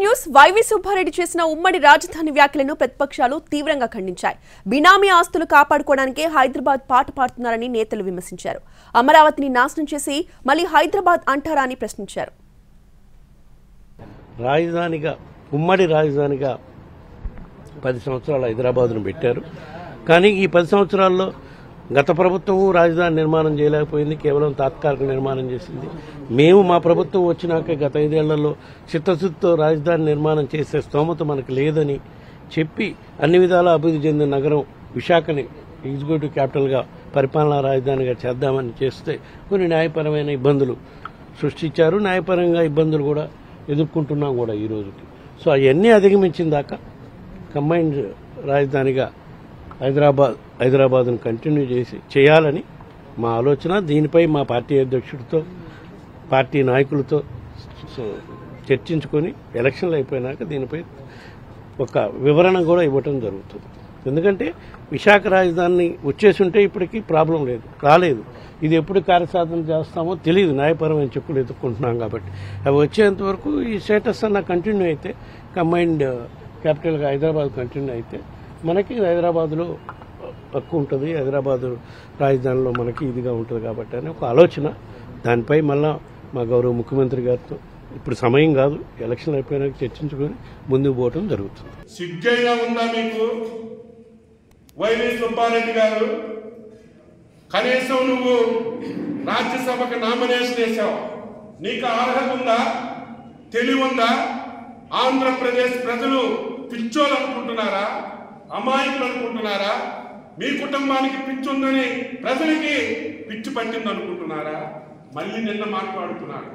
news YV Subbareddy చేసిన ఉమ్మడి రాజధాని వ్యాఖ్యలను ప్రతిపక్షాలు తీవ్రంగా ఖండించాయి బినామీ ఆస్తులు కాపాడుకోవడానికే హైదరాబాద్ పాట పాడుతున్నారని నేతలు విమర్శించారు అమరావతిని నాశనం చేసి మళ్ళీ హైదరాబాద్ అంటారా అని ప్రశ్నించారు రాజధానిగా ఉమ్మడి రాజధానిగా పది సంవత్సరాలు హైదరాబాద్ను పెట్టారు కానీ ఈ పది సంవత్సరాల్లో గత ప్రభుత్వం రాజధాని నిర్మాణం చేయలేకపోయింది కేవలం తాత్కాలిక నిర్మాణం చేసింది మేము మా ప్రభుత్వం వచ్చినాక గత ఐదేళ్లలో చిత్తశుద్ధితో రాజధాని నిర్మాణం చేసే స్తోమత మనకు లేదని చెప్పి అన్ని విధాలా అభివృద్ధి చెందిన నగరం విశాఖని ఎగ్జిక్యూటివ్ క్యాపిటల్గా పరిపాలనా రాజధానిగా చేద్దామని చేస్తే కొన్ని న్యాయపరమైన ఇబ్బందులు సృష్టించారు న్యాయపరంగా ఇబ్బందులు కూడా ఎదుర్కొంటున్నాం కూడా ఈ రోజుకి సో అవన్నీ అధిగమించిన దాకా కంబైన్డ్ రాజధానిగా హైదరాబాద్ హైదరాబాద్ను కంటిన్యూ చేసి చేయాలని మా ఆలోచన దీనిపై మా పార్టీ అధ్యక్షుడితో పార్టీ నాయకులతో సో చర్చించుకొని ఎలక్షన్లు అయిపోయినాక దీనిపై ఒక వివరణ కూడా ఇవ్వటం జరుగుతుంది ఎందుకంటే విశాఖ రాజధాని వచ్చేసి ఉంటే ఇప్పటికీ ప్రాబ్లం లేదు రాలేదు ఇది ఎప్పుడు కార్యసాధన చేస్తామో తెలియదు న్యాయపరమైన చెప్పులు ఎదుర్కొంటున్నాం కాబట్టి అవి వచ్చేంత వరకు ఈ స్టేటస్ అన్న కంటిన్యూ అయితే కంబైన్డ్ క్యాపిటల్గా హైదరాబాద్ కంటిన్యూ అయితే మనకి హైదరాబాద్లో తక్కువ ఉంటుంది హైదరాబాద్ రాజధానిలో మనకి ఇదిగా ఉంటుంది కాబట్టి అని ఒక ఆలోచన దానిపై మళ్ళా మా గౌరవ ముఖ్యమంత్రి గారితో ఇప్పుడు సమయం కాదు ఎలక్షన్ అయిపోయినాక చర్చించుకొని ముందుకు పోవటం జరుగుతుంది సిగ్గైనా ఉందా మీకు వైవి సుబ్బారెడ్డి గారు కనీసం నువ్వు రాజ్యసభకు నామినేషన్ వేసావు నీకు అర్హత ఉందా తెలివి ఉందా ఆంధ్రప్రదేశ్ ప్రజలు పిచ్చోలు అనుకుంటున్నారా అమాయకులు అనుకుంటున్నారా మీ కుటుంబానికి పిచ్చి ఉందని ప్రజలకి పిచ్చి పట్టింది అనుకుంటున్నారా మళ్ళీ నిన్న మాట్లాడుతున్నాడు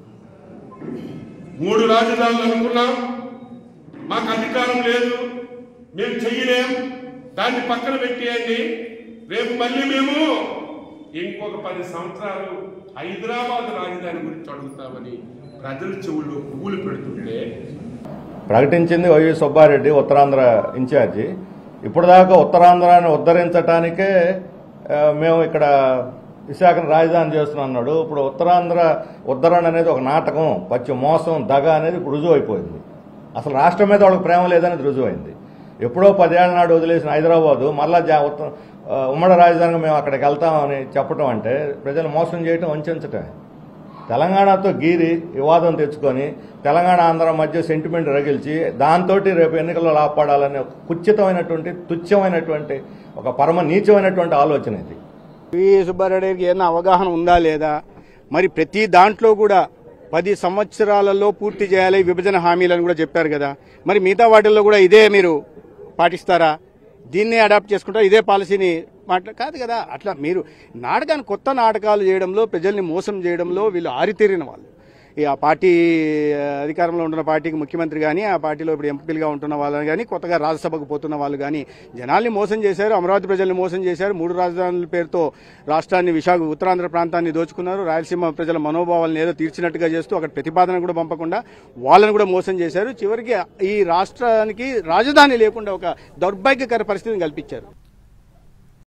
మూడు రాజధానులు అనుకున్నాం మాకు అధికారం లేదు మేము చెయ్యలేం దాన్ని పక్కన పెట్టేయండి రేపు మళ్ళీ మేము ఇంకొక పది సంవత్సరాలు హైదరాబాద్ రాజధాని గురించి అడుగుతామని ప్రజల చెవుల్లో పువ్వులు పెడుతుంటే ప్రకటించింది వైవి సుబ్బారెడ్డి ఉత్తరాంధ్ర ఇన్ఛార్జి ఇప్పటిదాకా ఉత్తరాంధ్రాన్ని ఉద్ధరించటానికే ఆ, మేము ఇక్కడ విశాఖను రాజధాని చేస్తున్నాం అన్నాడు ఇప్పుడు ఉత్తరాంధ్ర ఉద్ధరణ అనేది ఒక నాటకం పచ్చి మోసం దగ అనేది ఇప్పుడు రుజువు అయిపోయింది అసలు రాష్ట్రం మీద వాళ్ళకి ప్రేమ లేదని రుజువైంది ఎప్పుడో పదేళ్ల నాడు వదిలేసిన హైదరాబాదు మళ్ళా జా ఉత్త- ఆ, ఉమ్మడి రాజధానిగా మేము అక్కడికి వెళ్తామని చెప్పడం అంటే ప్రజలు మోసం చేయటం వంచటమే తెలంగాణతో గీరి వివాదం తెచ్చుకొని తెలంగాణ ఆంధ్ర మధ్య సెంటిమెంట్ రగిల్చి దాంతో రేపు ఎన్నికల్లో లాభపడాలనే ఒక కుచితమైనటువంటి తుచ్చమైనటువంటి ఒక పరమ నీచమైనటువంటి ఆలోచన ఇది వి సుబ్బారెడ్డికి ఏమైనా అవగాహన ఉందా లేదా మరి ప్రతి దాంట్లో కూడా పది సంవత్సరాలలో పూర్తి చేయాలి విభజన హామీలను కూడా చెప్పారు కదా మరి మిగతా వాటిల్లో కూడా ఇదే మీరు పాటిస్తారా దీన్నే అడాప్ట్ చేసుకుంటారా ఇదే పాలసీని మాట్లా కాదు కదా అట్లా మీరు నాటకాన్ని కొత్త నాటకాలు చేయడంలో ప్రజల్ని మోసం చేయడంలో వీళ్ళు ఆరితేరిన వాళ్ళు ఈ ఆ పార్టీ ఆ, అధికారంలో ఉంటున్న పార్టీకి ముఖ్యమంత్రి కానీ ఆ పార్టీలో ఇప్పుడు ఎంపీలుగా ఉంటున్న వాళ్ళని కానీ కొత్తగా రాజ్యసభకు పోతున్న వాళ్ళు కానీ జనాల్ని మోసం చేశారు అమరావతి ప్రజల్ని మోసం చేశారు మూడు రాజధానుల పేరుతో రాష్ట్రాన్ని విశాఖ ఉత్తరాంధ్ర ప్రాంతాన్ని దోచుకున్నారు రాయలసీమ ప్రజల మనోభావాలను ఏదో తీర్చినట్టుగా చేస్తూ అక్కడ ప్రతిపాదన కూడా పంపకుండా వాళ్ళని కూడా మోసం చేశారు చివరికి ఈ రాష్ట్రానికి రాజధాని లేకుండా ఒక దౌర్భాగ్యకర పరిస్థితిని కల్పించారు